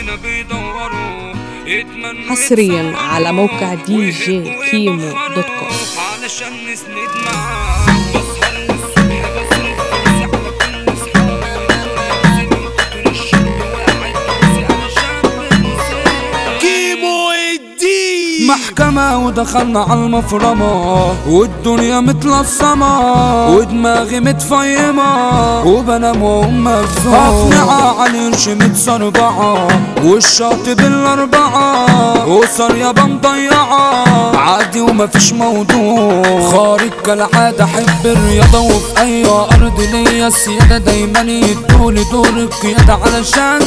علينا بيدوروا يتمنوا حصرياً يتصوروا على موقع دي جي ويهقوا كيمو ويبخروا دوت كوم. علشان نسند معاه بسهر للصبح بصرف فلوسي على كل اصحابي من كتر الشغل وقاعد فلوسي انا شاب مسافر كيمو الدين محكمة ودخلنا على المفرمة والدنيا متلصمة ودماغي متفيمة وبنام وهم مفزوع أقنعة على القرش متصربعة والشاطب الأربعة وصار يابا مضيعة عادي ومفيش موضوع خارج كالعادة أحب الرياضة وفي أي أرض ليا السيادة دايما يدولي دور القيادة علشان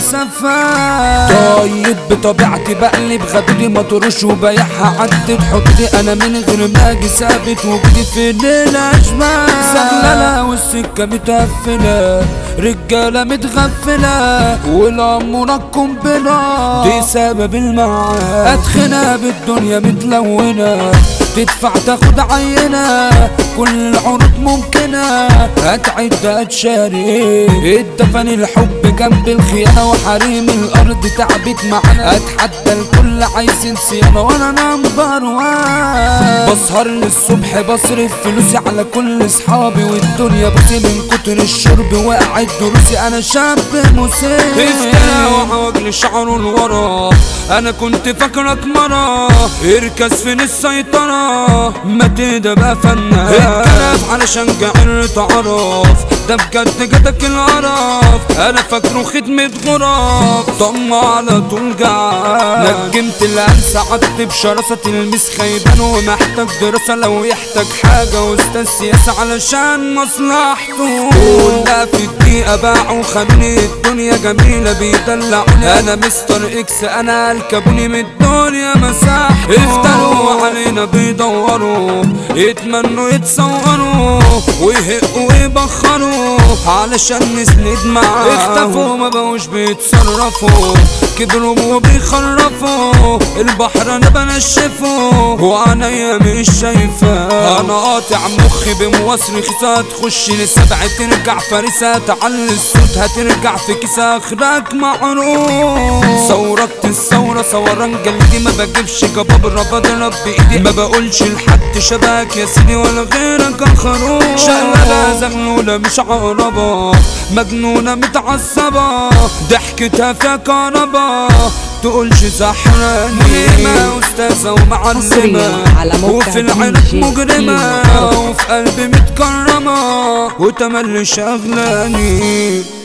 سفاح طيب بطبيعتي بقلب غدري ما تروش وبيعها عدت حدودي انا من غير ما اجي ثابت وجودي في الليل اشباه سغلله والسكه متقفله رجاله متغفله والاموره قنبله دي سبب المعاد اتخنى بالدنيا متلونه تدفع تاخد عينة كل العروض ممكنة هتعد هتشاري اتدفن الحب جنب الخيانة وحريم الأرض تعبت معانا اتحدى الكل عايزين صيانة وانا نمبر وان بسهر للصبح بصرف فلوسي على كل اصحابي والدنيا بصي من كتر الشرب وقعد دروسي انا شاب مسير افترى وعواجل شعره لورا انا كنت فاكرك مرة اركز فين السيطرة ما تهدى بقى فنان اتكلف علشان جعل تعرف ده بجد جاتك القرف انا فاكره خدمة غرف طمع على طول جعان نجمت الانسى عدت بشراسة تلميذ خيبان ومحتاج دراسة لو يحتاج حاجة واستاذ سياسة علشان مصلحته كلها في الدقيقة باعوا خلوني الدنيا جميلة بيدلعوني انا مستر اكس انا الكابوني من الدنيا مساحته افتروا علينا بيدوروا يتمنوا يتصوروا ويهقوا ويبخروا علشان نسند معاه اختفوا ما بقوش بيتصرفوا كبروا وبيخرفوا البحر انا بنشفه وعينيا مش شايفة انا قاطع مخي بمواصل خسا تخش لسبع ترجع فريسة تعلي الصوت هترجع في كيسة اخرك معروف ثورت الثورة ثوران جلدي ما بجيبش جبابرة بضرب بايدي ما بقولش لحد شباك يا سيدي ولا غيرك الخروف شغلة زغلولة مش عقربة مجنونة متعصبة ضحكتها فيها كهربا تقولش سحراني ما استاذة ومعلمة حصرياً على موقع وفي دي العينك جي مجرمة كيمو. وفي قلبي متكرمة وتملي شغلاني